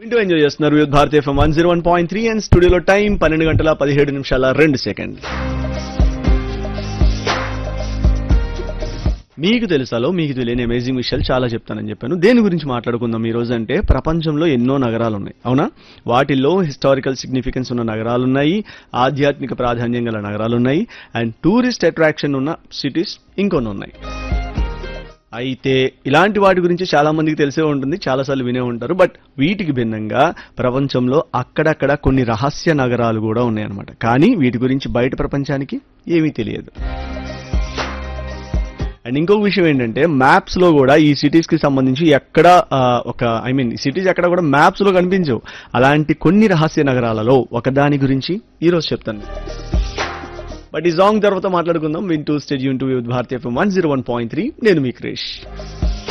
వింటూ ఎంజాయ్ చేస్తున్నారు with Bharat FM one zero one point three and స్టూడియోలో టైం పన్నెండు గంటల పదిహేడు నిమిషాల రెండు సెకండ్ మీకు తెలుసాలో మీకు తెలియని అమేజింగ్ విషయాలు చాలా చెప్తానని చెప్పాను దేని గురించి మాట్లాడుకుందాం ఈ రోజు అంటే ప్రపంచంలో ఎన్నో నగరాలు ఉన్నాయి అవునా వాటిల్లో హిస్టారికల్ సిగ్నిఫికెన్స్ ఉన్న నగరాలు ఉన్నాయి ఆధ్యాత్మిక ప్రాధాన్యం గల నగరాలు ఉన్నాయి అండ్ టూరిస్ట్ అట్రాక్షన్ ఉన్న సిటీస్ ఇంకొన్ని ఉన్నాయి అయితే ఇలాంటి వాటి గురించి చాలా మందికి తెలిసే ఉంటుంది చాలాసార్లు వినే ఉంటారు బట్ వీటికి భిన్నంగా ప్రపంచంలో అక్కడక్కడ కొన్ని రహస్య నగరాలు కూడా ఉన్నాయన్నమాట కానీ వీటి గురించి బయట ప్రపంచానికి ఏమీ తెలియదు అండ్ ఇంకొక విషయం ఏంటంటే మ్యాప్స్ లో కూడా ఈ సిటీస్ కి సంబంధించి ఎక్కడ ఆ, ఒక ఐ మీన్ సిటీస్ ఎక్కడ కూడా మ్యాప్స్ లో కనిపించవు అలాంటి కొన్ని రహస్య నగరాలలో ఒకదాని గురించి ఈ రోజు చెప్తాను బట్ ఈ సాంగ్ తర్వాత మాట్లాడుకుందాం వింటూ స్టేజ్ యూన్ to with Bharatiya one zero one point three నేను మీ క్రిష్